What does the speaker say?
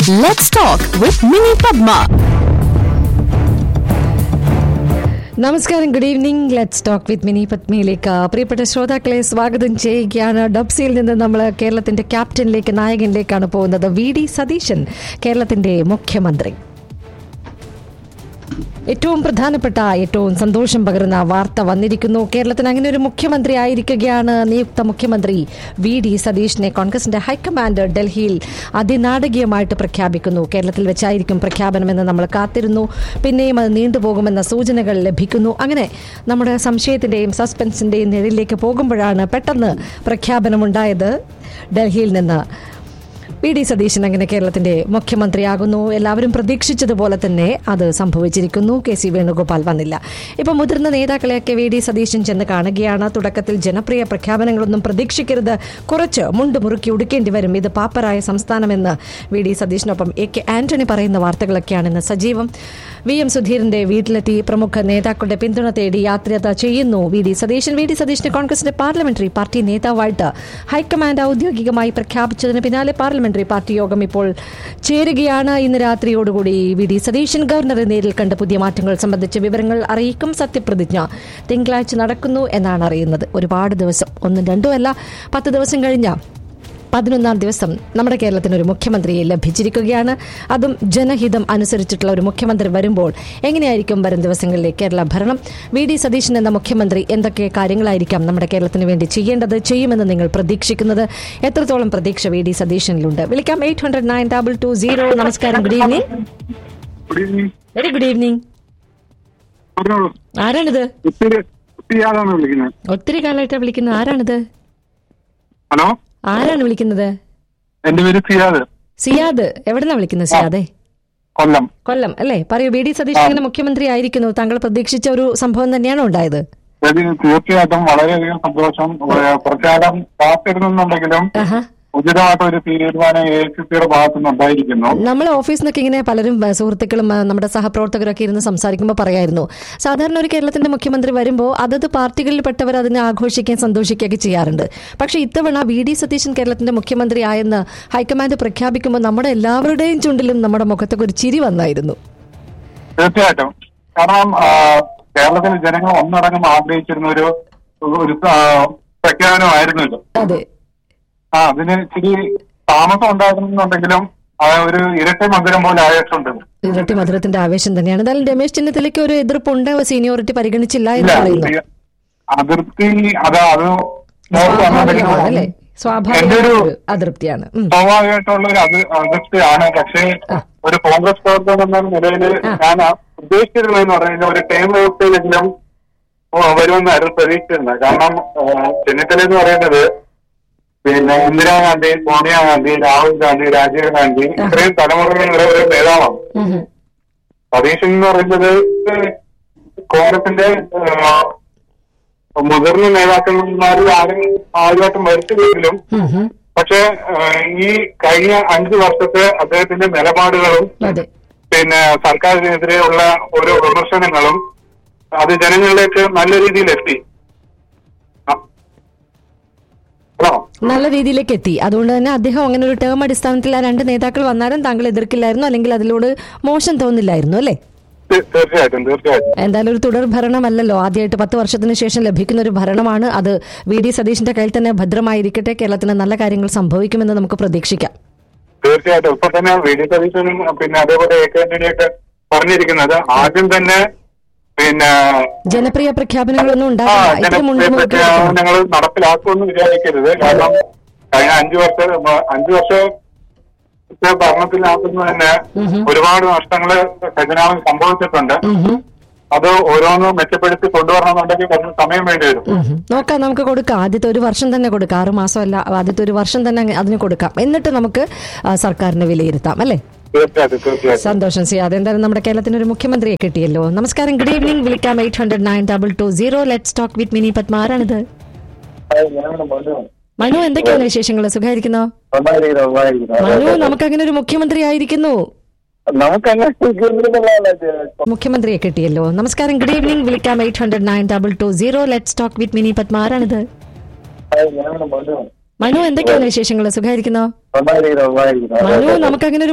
Let's talk with Mini Padma. നമസ്കാരം good evening let's talk with Mini പത്മിയിലേക്ക് പ്രിയപ്പെട്ട ശ്രോതാക്കളെ സ്വാഗതം ചെയ്യുകയാണ് ഡബ്സിയിൽ നിന്ന് നമ്മൾ കേരളത്തിന്റെ ക്യാപ്റ്റനിലേക്ക് നായകനിലേക്കാണ് പോകുന്നത് വി ഡി സതീശൻ കേരളത്തിന്റെ മുഖ്യമന്ത്രി ഏറ്റവും പ്രധാനപ്പെട്ട ഏറ്റവും സന്തോഷം പകരുന്ന വാർത്ത വന്നിരിക്കുന്നു കേരളത്തിന് അങ്ങനെ ഒരു മുഖ്യമന്ത്രി ആയിരിക്കുകയാണ് നിയുക്ത മുഖ്യമന്ത്രി വി ഡി സതീഷിനെ കോൺഗ്രസിന്റെ ഹൈക്കമാൻഡ് ഡൽഹിയിൽ അതിനാടകീയമായിട്ട് പ്രഖ്യാപിക്കുന്നു കേരളത്തിൽ വെച്ചായിരിക്കും പ്രഖ്യാപനമെന്ന് നമ്മൾ കാത്തിരുന്നു പിന്നെയും അത് നീണ്ടുപോകുമെന്ന സൂചനകൾ ലഭിക്കുന്നു അങ്ങനെ നമ്മുടെ സംശയത്തിന്റെയും സസ്പെൻസിന്റെയും നിഴലിലേക്ക് പോകുമ്പോഴാണ് പെട്ടെന്ന് പ്രഖ്യാപനമുണ്ടായത് ഡൽഹിയിൽ നിന്ന് വി ഡി സതീശൻ അങ്ങനെ കേരളത്തിന്റെ മുഖ്യമന്ത്രിയാകുന്നു എല്ലാവരും പ്രതീക്ഷിച്ചതുപോലെ തന്നെ അത് സംഭവിച്ചിരിക്കുന്നു കെ സി വേണുഗോപാൽ വന്നില്ല ഇപ്പൊ മുതിർന്ന നേതാക്കളെയൊക്കെ വി ഡി സതീശൻ ചെന്ന് കാണുകയാണ് തുടക്കത്തിൽ ജനപ്രിയ പ്രഖ്യാപനങ്ങളൊന്നും പ്രതീക്ഷിക്കരുത് കുറച്ച് മുണ്ട് മുറുക്കി ഉടുക്കേണ്ടി വരും ഇത് പാപ്പരായ സംസ്ഥാനമെന്ന് വി ഡി സതീശനൊപ്പം എ കെ ആന്റണി പറയുന്ന വാർത്തകളൊക്കെയാണ് ഇന്ന് സജീവം വി എം സുധീറിന്റെ വീട്ടിലെത്തി പ്രമുഖ നേതാക്കളുടെ പിന്തുണ തേടി യാത്ര ചെയ്യുന്നു V D Satheesan V D സതീശനെ കോൺഗ്രസിന്റെ പാർലമെന്ററി പാർട്ടി നേതാവായിട്ട് ഹൈക്കമാൻഡ് ഔദ്യോഗികമായി പ്രഖ്യാപിച്ചതിന് പിന്നാലെ പാർലമെന്ററി പാർട്ടി യോഗം ഇപ്പോൾ ചേരുകയാണ് ഇന്ന് രാത്രിയോടുകൂടി വി ഡി സതീശൻ ഗവർണറെ നേരിൽ കണ്ട് പുതിയ മാറ്റങ്ങൾ സംബന്ധിച്ച വിവരങ്ങൾ അറിയിക്കും സത്യപ്രതിജ്ഞ തിങ്കളാഴ്ച നടക്കുന്നു എന്നാണ് അറിയുന്നത് ഒരുപാട് ദിവസം ഒന്നും രണ്ടും അല്ല പത്ത് ദിവസം കഴിഞ്ഞ പതിനൊന്നാം ദിവസം നമ്മുടെ കേരളത്തിന് ഒരു മുഖ്യമന്ത്രിയെ ലഭിച്ചിരിക്കുകയാണ് അതും ജനഹിതം അനുസരിച്ചിട്ടുള്ള ഒരു മുഖ്യമന്ത്രി വരുമ്പോൾ എങ്ങനെയായിരിക്കും വരും ദിവസങ്ങളിലെ കേരള ഭരണം വി ഡി സതീശൻ എന്ന മുഖ്യമന്ത്രി എന്തൊക്കെ കാര്യങ്ങളായിരിക്കാം നമ്മുടെ കേരളത്തിന് വേണ്ടി ചെയ്യേണ്ടത് ചെയ്യുമെന്ന് നിങ്ങൾ പ്രതീക്ഷിക്കുന്നത് എത്രത്തോളം പ്രതീക്ഷ വി ഡി സതീശനിലുണ്ട് വിളിക്കാം eight hundred nine double two zero നമസ്കാരം good evening good evening very good evening പറഞ്ഞോളൂ ആരാണിത് ഒത്തിരി ഒത്തിരി ആളാണ് വിളിക്കുന്നത് ഒത്തിരി കാലമായിട്ട് വിളിക്കുന്നത് ആരാണിത് ഹലോ ആരാണ് വിളിക്കുന്നത് എന്റെ പേര് സിയാദ് സിയാദ് എവിടെന്നാ വിളിക്കുന്നത് സിയാദേ കൊല്ലം കൊല്ലം അല്ലേ പറയൂ വി ഡി സതീശൻ ഇങ്ങനെ മുഖ്യമന്ത്രി ആയിരിക്കുന്നു താങ്കൾ പ്രതീക്ഷിച്ച ഒരു സംഭവം തന്നെയാണോ ഉണ്ടായത് അതിന് തീർച്ചയായിട്ടും വളരെയധികം സന്തോഷം ഏഹ് കുറച്ചുകാലം കാത്തിരുന്നുണ്ടെങ്കിലും ആഹാ. ഉചിതമായിട്ട് ഒരു തീരുമാനം എ സി സിയുടെ ഭാഗത്തുനിന്ന് ഉണ്ടായിരിക്കുന്നു നമ്മളെ ഓഫീസിൽ നിന്നൊക്കെ ഇങ്ങനെ പലരും ആ, സുഹൃത്തുക്കളും ആ, നമ്മുടെ സഹപ്രവർത്തകരൊക്കെ ഇരുന്ന് സംസാരിക്കുമ്പോൾ പറയായിരുന്നു സാധാരണ ഒരു കേരളത്തിന്റെ മുഖ്യമന്ത്രി വരുമ്പോൾ അതത് പാർട്ടികളിൽപ്പെട്ടവർ അതിനെ ആഘോഷിക്കുകയും സന്തോഷിക്കുകയൊക്കെ ചെയ്യാറുണ്ട് പക്ഷേ ഇത്തവണ വി ഡി സതീശൻ കേരളത്തിന്റെ മുഖ്യമന്ത്രി ആയെന്ന് ഹൈക്കമാൻഡ് പ്രഖ്യാപിക്കുമ്പോൾ നമ്മുടെ എല്ലാവരുടെയും ചുണ്ടിലും നമ്മുടെ മുഖത്തൊക്കെ ഒരു ചിരി വന്നായിരുന്നു തീർച്ചയായിട്ടും കാരണം ആ, കേരളത്തിലെ ജനങ്ങൾ ഒന്നടങ്കം ആഗ്രഹിച്ചിരുന്ന ഒരു ഒരു ആ, പ്രഖ്യാപനമായിരുന്നല്ലോ അതെ ആ അതിന് ഇച്ചിരി താമസം ഉണ്ടായിരുന്നുണ്ടെങ്കിലും ആ ഒരു ഇരട്ടി മധുരം പോലെ ആയിട്ടുണ്ട് ഇരട്ടി മധുരത്തിന്റെ ആവേശം തന്നെയാണ് എന്തായാലും രമേശ് ചെന്നിത്തലയ്ക്ക് ഒരു എതിർപ്പുണ്ട് സീനിയോറിറ്റി പരിഗണിച്ചില്ല എന്ന് ഇല്ല പറയുന്നു ഈ അതിർത്തി അതാ അത് നോക്കി സ്വാഭാവികമാണ് അല്ലേ വന്നിട്ടുണ്ടെങ്കിലും സ്വാഭാവിക എന്റെ ഒരു ഒരു അതൃപ്തിയാണ് ഉം. സ്വാഭാവികമായിട്ടുള്ള ഒരു അത് അതിർത്തിയാണ് പക്ഷേ ഒരു കോൺഗ്രസ് പ്രവർത്തകൻ എന്ന നിലയിൽ ഞാൻ ഉദ്ദേശിച്ചിരുന്നതെന്ന് പറഞ്ഞാൽ ഒരു ടൈം വ്യവസ്ഥയിലെങ്കിലും ഓ, വരുമെന്നായിരുന്നു പ്രതീക്ഷിച്ചിരുന്നത് കാരണം ആ, ചെന്നിത്തല എന്ന് പറയുന്നത് പിന്നെ ഇന്ദിരാഗാന്ധി സോണിയാഗാന്ധി രാഹുൽ ഗാന്ധി രാജീവ് ഗാന്ധി ഇത്രയും തലമുറകളുടെ ഒരു നേതാവാണ് ഉം ഉം. സതീശൻ എന്ന് പറയുന്നത് കോൺഗ്രസിന്റെ ആ, മുതിർന്ന നേതാക്കന്മാരിൽ ആരും ആരുമായിട്ടും വരുത്തില്ലെങ്കിലും ഉം ഉം. പക്ഷെ ഈ കഴിഞ്ഞ അഞ്ചു വർഷത്തെ അദ്ദേഹത്തിന്റെ നിലപാടുകളും അതെ പിന്നെ സർക്കാരിനെതിരെയുള്ള ഓരോ വിമർശനങ്ങളും അത് ജനങ്ങളിലേക്ക് നല്ല രീതിയിൽ എത്തി ആ. ഹലോ നല്ല രീതിയിലേക്ക് എത്തി അതുകൊണ്ട് തന്നെ അദ്ദേഹം അങ്ങനെ ഒരു ടേം അടിസ്ഥാനത്തിൽ ആ രണ്ട് നേതാക്കൾ വന്നാലും താങ്കൾ എതിർക്കില്ലായിരുന്നു അല്ലെങ്കിൽ അതിലൂടെ മോശം തോന്നില്ലായിരുന്നു അല്ലേ തീ- തീർച്ചയായിട്ടും തീർച്ചയായിട്ടും എന്തായാലും ഒരു തുടർ ഭരണമല്ലല്ലോ ആദ്യമായിട്ട് പത്ത് വർഷത്തിന് ശേഷം ലഭിക്കുന്ന ഒരു ഭരണമാണ് അത് വി ഡി സതീഷിന്റെ കയ്യിൽ തന്നെ ഭദ്രമായിരിക്കട്ടെ കേരളത്തിന് നല്ല കാര്യങ്ങൾ സംഭവിക്കുമെന്ന് നമുക്ക് പ്രതീക്ഷിക്കാം തീർച്ചയായിട്ടും ഇപ്പൊ തന്നെ വി ഡി സതീശനും പിന്നെ അതേപോലെ എ കെ ആന്റണിയൊക്കെ പറഞ്ഞിരിക്കുന്നത് ആദ്യം തന്നെ പിന്നെ ജനപ്രിയ പ്രഖ്യാപനങ്ങളൊന്നും ആ ഉണ്ടാകില്ല ഇത്തിരി മുൻപ് നോക്കി എടുക്കണം. പ്രഖ്യാപനങ്ങൾ നടപ്പിലാക്കുമെന്ന് വിചാരിക്കരുത് കാരണം കഴിഞ്ഞ അഞ്ചു വർഷം അഞ്ചു വർഷത്തെ ഭരണത്തിനകത്തുനിന്ന് തന്നെ ഒരുപാട് നഷ്ടങ്ങള് ഖജനാവിൽ സംഭവിച്ചിട്ടുണ്ട് ഉം ഉം. അത് ഓരോന്നും മെച്ചപ്പെടുത്തി കൊണ്ടുവരണമെന്നുണ്ടെങ്കിൽ കുറച്ച് സമയം വേണ്ടി വരും ഉം ഉം. നോക്കാം നമുക്ക് കൊടുക്കാം ആദ്യത്തെ ഒരു വർഷം തന്നെ കൊടുക്കാം ആറ് മാസമല്ല ആദ്യത്തെ ഒരു വർഷം തന്നെ അങ്ങ് അതിന് കൊടുക്കാം എന്നിട്ട് നമുക്ക് ആ, സർക്കാരിനെ വിലയിരുത്താം അല്ലേ തീർച്ചയായിട്ടും തീർച്ചയായിട്ടും സന്തോഷം സിയാദ് എന്തായാലും നമ്മുടെ കേരളത്തിന് ഒരു മുഖ്യമന്ത്രിയെ കിട്ടിയല്ലോ നമസ്കാരം ഗുഡ് ഈവനിംഗ് വിളിക്കാം eight hundred nine double two zero let talk with Mini Padma ആരാണിത് മനു എന്തൊക്കെയാണ് വിശേഷങ്ങൾ സുഖമായിരിക്കുന്നോ മനു നമുക്ക് അങ്ങനെ ഒരു മുഖ്യമന്ത്രി ആയിരിക്കുന്നു നമുക്കങ്ങനെ മുഖ്യമന്ത്രിയെ കിട്ടിയല്ലോ നമസ്കാരം ഗുഡ് ഈവനിംഗ് വിളിക്കാം eight hundred nine double two zero let talk with Mini Padma ആരാണിത് മനു എന്തൊക്കെയാണ് വിശേഷങ്ങൾ സുഖമായിരിക്കുന്നോ മനു നമുക്ക് അങ്ങനെ